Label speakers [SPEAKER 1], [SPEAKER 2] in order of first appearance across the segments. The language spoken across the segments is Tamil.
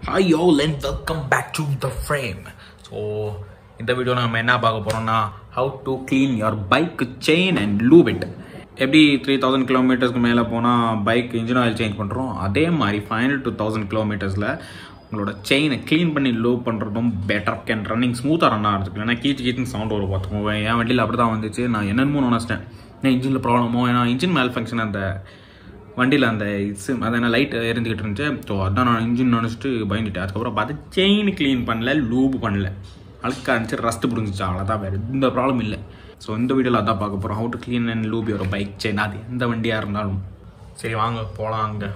[SPEAKER 1] Hi y'all and welcome back to the frame so இந்த வீடியோ நம்ம என்ன பார்க்க போகிறோம்னா how to clean your bike chain and lube it எப்படி த்ரீ தௌசண்ட் கிலோமீட்டர்ஸ்க்கு மேலே போனால் பைக் இன்ஜின் ஆயில் சேஞ்ச் பண்ணுறோம் அதே மாதிரி ஃபைவ் ஹண்ட்ரட் டூ தௌசண்ட் கிலோமீட்டர்ஸில் உங்களோட செயினை க்ளீன் பண்ணி லூப் பண்ணுறதும் பெட்டர் கேன் ரன்னிங் ஸ்மூத்தாக ரன் ஆகிறதுக்கு ஏன்னா கீச்சு கீச்சுன்னு சவுண்ட் வரும் பார்த்துக்கோங்க என் வண்டியில் அப்படி தான் வந்துச்சு நான் என்னென்னமோ நினச்சிட்டேன் ஏன்னா இன்ஜினில் ப்ராப்ளமோ ஏன்னா இன்ஜின் மேல் ஃபங்க்ஷன் அந்த வண்டியில் அந்த சிம் அது என்ன லைட் எரிஞ்சுக்கிட்டு இருந்துச்சு ஸோ அதான் நான் இன்ஜின் நினச்சிட்டு பயந்துட்டேன் அதுக்கப்புறம் பார்த்து செயின் க்ளீன் பண்ணல லூப் பண்ணல அழுக்கா இருந்துச்சு ரஸ்ட் புரிஞ்சிச்சு அவ்வளோதான் வேறு எந்த ப்ராப்ளம் இல்லை ஸோ இந்த வீடியோவில் அதான் பார்க்க போகிறோம் how to clean and lube your bike chain அது எந்த வண்டியாக இருந்தாலும் சரி வாங்க போகலாம் அங்கே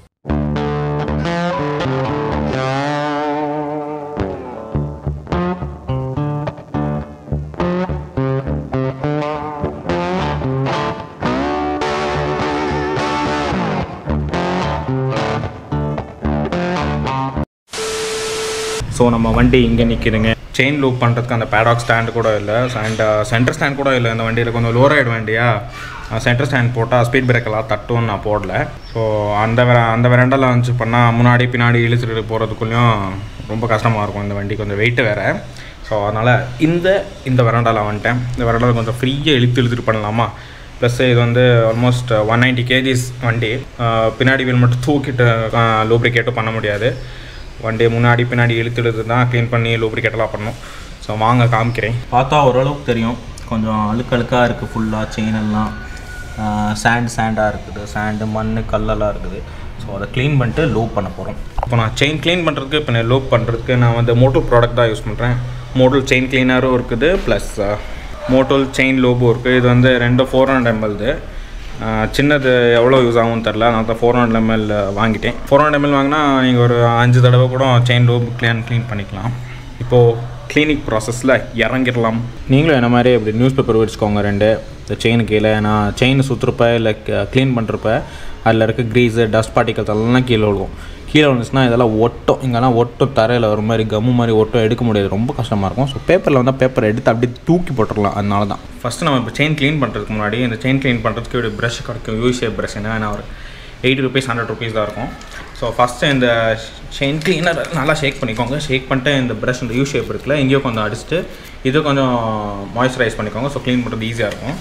[SPEAKER 1] ஸோ நம்ம வண்டி இங்கே நிற்கிதுங்க செயின் லூப் பண்ணுறதுக்கு அந்த பேடாக் ஸ்டாண்டு கூட இல்லை அண்ட் சென்டர் ஸ்டாண்ட் கூட இல்லை இந்த வண்டியில் கொஞ்சம் லோ ரைடு வண்டியா சென்டர் ஸ்டாண்ட் போட்டால் ஸ்பீட் பிரேக்கெல்லாம் தட்டும்னு நான் போடல ஸோ அந்த வெ அந்த வெரண்டில் வந்துச்சு பண்ணால் முன்னாடி பின்னாடி இழுத்துட்டு போகிறதுக்குள்ளேயும் ரொம்ப கஷ்டமாக இருக்கும் இந்த வண்டி கொஞ்சம் வெயிட்டு வேறு ஸோ அதனால் இந்த இந்த வெரண்டாவில் வந்துட்டேன் இந்த வெரண்டாவில் கொஞ்சம் ஃப்ரீயாக இழுத்து இழுத்துட்டு பண்ணலாமா ப்ளஸ் இது வந்து ஆல்மோஸ்ட் ஒன் நைன்ட்டி கேஜிஸ் வண்டி அஹ் பின்னாடி வீல் மட்டும் தூக்கிட்டு லூப்ரிகேட்டும் பண்ண முடியாது வண்டியை முன்னாடி பின்னாடி இழுத்து இழுத்து தான் க்ளீன் பண்ணி லூப்ரிகேட்டெல்லாம் பண்ணணும் ஸோ வாங்க காமிக்கிறேன்
[SPEAKER 2] பார்த்தா ஓரளவுக்கு தெரியும் கொஞ்சம் அழுக்கு அழுக்காக இருக்குது ஃபுல்லாக செயின் எல்லாம் சாண்ட் சாண்டாக இருக்குது சாண்டு மண் கல்லெல்லாம் இருக்குது ஸோ அதை க்ளீன் பண்ணிட்டு லூப் பண்ண போகிறோம்
[SPEAKER 1] இப்போ நான் செயின் க்ளீன் பண்ணுறதுக்கு இப்போ நான் லூப் பண்ணுறதுக்கு நான் வந்து மோட்டல் ப்ராடக்ட் தான் யூஸ் பண்ணுறேன் மோட்டல் செயின் க்ளீனரும் இருக்குது ப்ளஸ் மோட்டல் செயின் லூபும் இருக்குது இது வந்து ரெண்டு ஃபோர் ஹண்ட்ரட் எம்எல்து சின்னது எவ்வளோ யூஸ் ஆகும்னு தெரில நான் தான் ஃபோர் ஹண்ட்ரட் எம்எல் வாங்கிட்டேன் ஃபோர் ஹண்ட்ரட் எம்எல் வாங்கினா நீங்கள் ஒரு அஞ்சு தடவை கூட செயின் லூப் க்ளீன் க்ளீன் பண்ணிக்கலாம் இப்போது கிளினிக் ப்ராசஸில் இறங்கிடலாம் நீங்களும் என்ன மாதிரி இப்படி நியூஸ் பேப்பர் வச்சுக்கோங்க ரெண்டு இந்த செயின் கீழே நான் செயின் சுற்றுறப்ப இல்லை க்ளீன் பண்ணுறப்ப அதில் இருக்க க்ரீஸு டஸ்ட் பார்ட்டிகல்ஸ் எல்லாம் கீழே விழுகும் கீழே வந்துச்சுன்னா இதெல்லாம் ஒட்டும் இங்கெல்லாம் ஒட்டும் தரையில் ஒரு மாதிரி கம்மு மாதிரி ஒட்டும் எடுக்க முடியாது ரொம்ப கஷ்டமாக இருக்கும் ஸோ பேப்பரில் வந்தால் பேப்பர் எடுத்து அப்படியே தூக்கி போட்டுடலாம் அதனால தான் ஃபஸ்ட்டு நம்ம இப்போ செயின் க்ளீன் பண்ணுறதுக்கு முன்னாடி இந்த செயின் க்ளீன் பண்ணுறதுக்கு ஒரு ப்ரஷ் கிடைக்கும் யூ ஷேப் ப்ரஷ் என்ன ஒரு எயிட்டி ருபீஸ் ஹண்ட்ரட் ருபீஸ் தான் இருக்கும் ஸோ ஃபஸ்ட்டு இந்த செயின் க்ளீனர் நல்லா ஷேக் பண்ணிக்கோங்க ஷேக் பண்ணிட்டு இந்த ப்ரஷ் இந்த யூ ஷேப் இருக்குல்ல எங்கேயோ கொஞ்சம் அடிச்சுட்டு இது கொஞ்சம் மாய்ஸ்சரைஸ் பண்ணிக்கோங்க ஸோ க்ளீன் பண்ணுறது ஈஸியாக இருக்கும்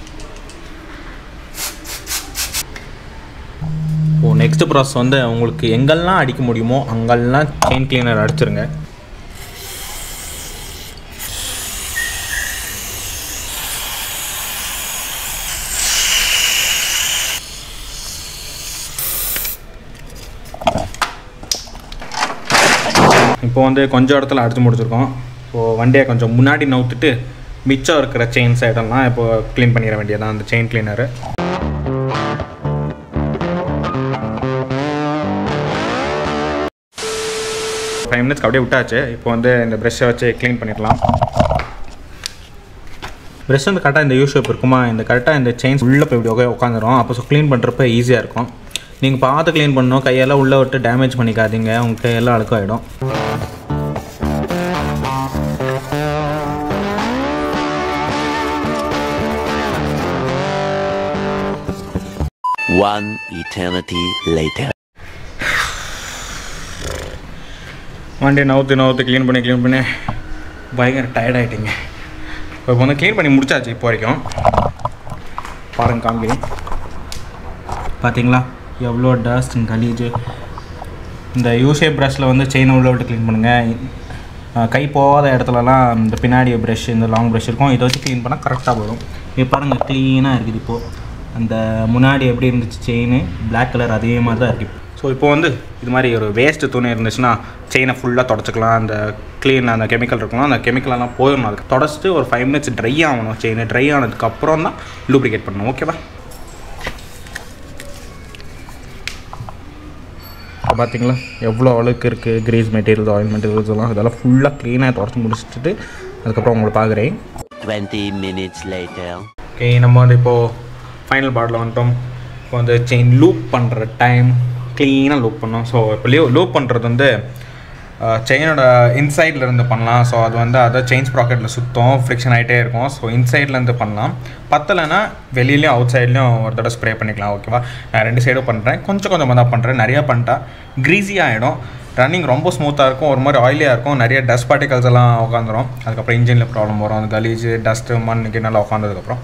[SPEAKER 1] ஓ நெக்ஸ்ட் ப்ராசஸ் வந்து உங்களுக்கு எங்கெல்லாம் அடிக்க முடியுமோ அங்கெல்லாம் செயின் கிளீனர் அடிச்சிருங்க இப்போ வந்து கொஞ்சம் இடத்துல அடிச்சு முடிச்சிருக்கோம் ஸோ வண்டியை கொஞ்சம் முன்னாடி நவுத்துட்டு மிச்சம் இருக்கிற செயின் சைடெல்லாம் இப்போ க்ளீன் பண்ணிட வேண்டியதான் அந்த செயின் கிளீனரு ஃபைவ் மினிட்ஸ்க்கு அப்படியே விட்டாச்சு இப்போ வந்து இந்த ப்ரெஷ்ஷை வச்சு க்ளீன் பண்ணிடலாம் ப்ரெஷ் வந்து கரெக்டாக இந்த யூ ஷேப் இருக்குமா இந்த கரெக்டாக இந்த செயின்ஸ் உள்ளே போய் இப்படி உட்கா உட்காந்துரும் அப்போ ஸோ க்ளீன் பண்ணுறப்ப ஈஸியாக இருக்கும் நீங்கள் பார்த்து க்ளீன் பண்ணணும் கையெல்லாம் உள்ளே விட்டு டேமேஜ் பண்ணிக்காதீங்க உங்கள் கையெல்லாம் அழுக்காயிடும்
[SPEAKER 3] One eternity later.
[SPEAKER 1] வண்டியை நவுத்து நவுத்து க்ளீன் பண்ணி க்ளீன் பண்ணி பயங்கர டயர்ட் ஆகிட்டீங்க இப்போ வந்து க்ளீன் பண்ணி முடிச்சாச்சு இப்போ வரைக்கும் பாருங்க காமிக்கிறேன்
[SPEAKER 2] பார்த்தீங்களா எவ்வளோ டஸ்ட் கலீஜு
[SPEAKER 1] இந்த யூஷேப் ப்ரஷில் வந்து செயின் உள்ள விட்டு க்ளீன் பண்ணுங்கள் கை போகாத இடத்துலலாம் இந்த பின்னாடி ப்ரஷ் இந்த லாங் ப்ரஷ் இருக்கும் இதை வச்சு க்ளீன் பண்ணால் கரெக்டாக வரும்
[SPEAKER 2] இப்போ பாருங்கள் க்ளீனாக இருக்குது இப்போது அந்த முன்னாடி எப்படி இருந்துச்சு செயின் Black கலர் அதே மாதிரி தான் இருக்குது
[SPEAKER 1] ஸோ இப்போ வந்து இது மாதிரி ஒரு வேஸ்ட்டு துணி இருந்துச்சுன்னா செயினை ஃபுல்லாக தொடச்சிக்கலாம் அந்த க்ளீன் அந்த கெமிக்கல் இருக்கலாம் அந்த கெமிக்கலெல்லாம் போயிடணும் அதுக்கு தொடச்சிட்டு ஒரு ஃபைவ் மினிட்ஸ் ட்ரை ஆகணும் செயின் ட்ரை ஆனதுக்கப்புறம் தான் லூப்ரிகேட் பண்ணணும் ஓகேவா இப்போ பார்த்தீங்களா எவ்வளோ அழுக்கு இருக்குது கிரீஸ் மெட்டீரியல்ஸ் ஆயில் மெட்டீரியல்ஸ் எல்லாம் இதெல்லாம் ஃபுல்லாக க்ளீனாக தொடச்சி முடிச்சுட்டு அதுக்கப்புறம் உங்களை பார்க்குறேன்
[SPEAKER 3] 20 minutes later.
[SPEAKER 1] ஓகே நம்ம வந்து இப்போது ஃபைனல் பார்ட்டில் வந்துட்டோம் இப்போ வந்து செயின் லூப் பண்ணுற டைம் க்ளீனாக லூப் பண்ணோம் ஸோ இப்போ லூ லூப் பண்ணுறது வந்து செயினோட இன்சைடில் இருந்து பண்ணலாம் ஸோ அது வந்து அதை செயின் ப்ராக்கெட்டில் சுத்தம் ஃப்ரிக்ஷன் ஆகிட்டே இருக்கும் ஸோ இன்சைட்லேருந்து பண்ணலாம் பத்தலைன்னா வெளியிலையும் அவுட் சைட்லேயும் ஒரு தடவை ஸ்ப்ரே பண்ணிக்கலாம் ஓகேவா நான் ரெண்டு சைடும் பண்ணுறேன் கொஞ்சம் கொஞ்சமாக தான் பண்ணுறேன் நிறையா பண்ணிட்டா க்ரீஸியாக ஆகிடும் ரன்னிங் ரொம்ப ஸ்மூத்தாக இருக்கும் ஒரு மாதிரி ஆயிலியாக இருக்கும் நிறைய டஸ்ட் பார்ட்டிகல்ஸ் எல்லாம் உட்காந்துரும் அதுக்கப்புறம் இன்ஜினில் ப்ராப்ளம் வரும் அந்த கலீஜு டஸ்ட்டு மண்ணுக்கு நல்லா உட்காந்ததுக்கப்புறம்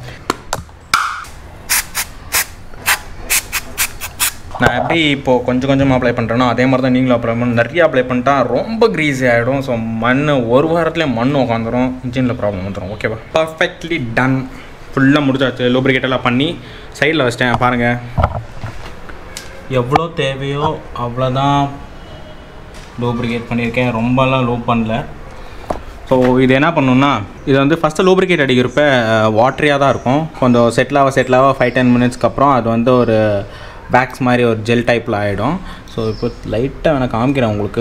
[SPEAKER 1] நான் எப்படி இப்போது கொஞ்சம் கொஞ்சமாக அப்ளை பண்ணுறேனோ அதே மாதிரி தான் நீங்களும் அப்ளை பண்ணணும் நிறைய அப்ளை பண்ணிட்டா ரொம்ப க்ரீஸி ஆகிடும் ஸோ மண் ஒரு வாரத்துலேயே மண் உட்காந்துரும் இன்ஜினில் ப்ராப்ளம் வந்துடும் ஓகேவா பர்ஃபெக்ட்லி டன் ஃபுல்லாக முடிச்சாச்சு lubricate எல்லாம் பண்ணி சைடில் வச்சிட்டேன் பாருங்கள்
[SPEAKER 2] எவ்வளோ தேவையோ அவ்வளோதான் லூப்ரிகேட் பண்ணியிருக்கேன் ரொம்பலாம் லூப் பண்ணல
[SPEAKER 1] ஸோ இது என்ன பண்ணணும்னா இது வந்து ஃபஸ்ட்டு லூப்ரிகேட் அடிக்கிறப்ப வாட்டரியாக தான் இருக்கும் கொஞ்சம் செட்டில் ஆக செட்டில் ஆக ஃபைவ் டென் மினிட்ஸ்க்கு அப்புறம் அது வந்து ஒரு வேக்ஸ் மாதிரி ஒரு ஜெல் டைப்பில் ஆகிடும் ஸோ இப்போ லைட்டாக நான் காமிக்கிறேன் உங்களுக்கு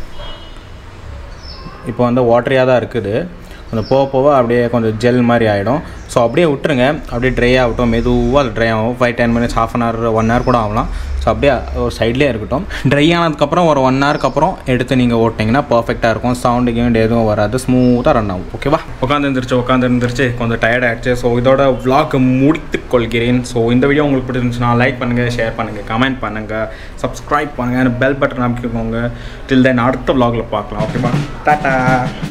[SPEAKER 1] இப்போ வந்து வாட்டரியாக தான் இருக்குது கொஞ்சம் போக போக அப்படியே கொஞ்சம் ஜெல் மாதிரி ஆகிடும் ஸோ அப்படியே விட்டுருங்க அப்படியே ட்ரை ஆகட்டும் மெதுவாக அது ட்ரை ஆகும் five ten minutes half an hour one hour கூட ஆகலாம் ஸோ அப்படியே ஒரு சைட்லேயே இருக்கட்டும் ட்ரை ஆனதுக்கப்புறம் ஒரு ஒன் ஹவருக்கு அப்புறம் எடுத்து நீங்கள் ஓட்டிங்கன்னா பர்ஃபெக்டாக இருக்கும் சவுண்டு கிவுண்டு எதுவும் வராது ஸ்மூத்தாக ரன் ஆகும் ஓகேவா உட்காந்து இருந்துருச்சு உட்காந்து இருந்துருச்சு கொஞ்சம் டயர்ட் ஆகிடுச்சு ஸோ இதோட vlog முடித்துக் கொள்கிறேன் ஸோ இந்த வீடியோ உங்களுக்கு பிடிச்சிருந்துச்சுன்னா லைக் பண்ணுங்கள் ஷேர் பண்ணுங்கள் கமெண்ட் பண்ணுங்கள் சப்ஸ்கிரைப் பண்ணுங்கள் பெல் பட்டன் அமைக்கிக்கோங்க டில் தென் அடுத்த vlogல பார்க்கலாம் ஓகேவா டாட்டா